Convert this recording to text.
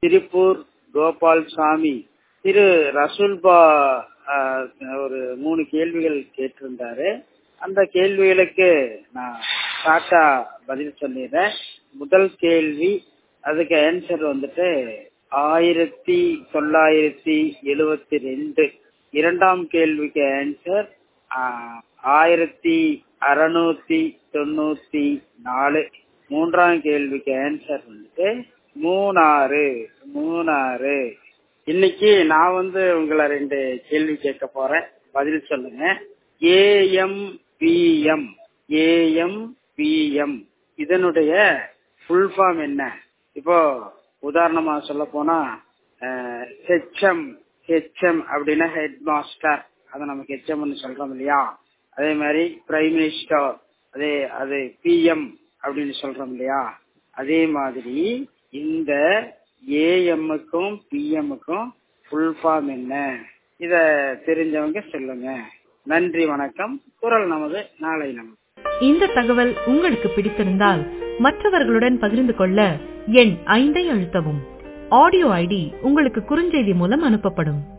திருப்பூர் கோபால் சாமி திரு ரசூல்பா ஆஹ், ஒரு மூணு கேள்விகள் கேட்டிருந்தாரு அந்த கேள்விகளுக்கு நான் ஷார்ட்டா பதில் சொல்லிடுறேன் முதல் கேள்வி அதுக்கு ஆன்சர் வந்துட்டு ஆயிரத்தி தொள்ளாயிரத்தி எழுவத்தி ரெண்டு இரண்டாம் கேள்விக்கு ஆன்சர் ஆயிரத்தி அறுநூத்தி தொண்ணூத்தி நாலு மூன்றாம் கேள்விக்கு ஆன்சர் வந்துட்டு மூணாறு மூணாறு இன்னைக்கு நான் வந்து உங்களை ரெண்டு கேள்வி கேட்க போறேன் பதில் சொல்லுங்க ஏஎம் பிஎம் ஏஎம் பிஎம் இதனுடைய ஃபுல் ஃபார்ம் என்ன இப்போ உதாரணமா சொல்ல போனா ஹெச்எம் ஹெச்எம் அப்படின்னா ஹெட் மாஸ்டர் அதை நமக்கு ஹெச்எம்னு சொல்றோம் இல்லையா அதே மாதிரி பிரைம் மினிஸ்டர் அதே அது பிஎம் அப்படின்னு சொல்றோம் இல்லையா அதே மாதிரி இந்த ஏஎம்முக்கும் பிஎம்முக்கும் ஃபுல் ஃபார்ம் என்ன இத தெரிஞ்சவங்க சொல்லுங்க நன்றி வணக்கம் குரல் நமது நாளை நமது இந்த தகவல் உங்களுக்கு பிடித்திருந்தால் மற்றவர்களுடன் பகிர்ந்து கொள்ள எண் ஐந்தை அழுத்தவும் ஆடியோ ஐடி உங்களுக்கு குறுஞ்செய்தி மூலம் அனுப்பப்படும்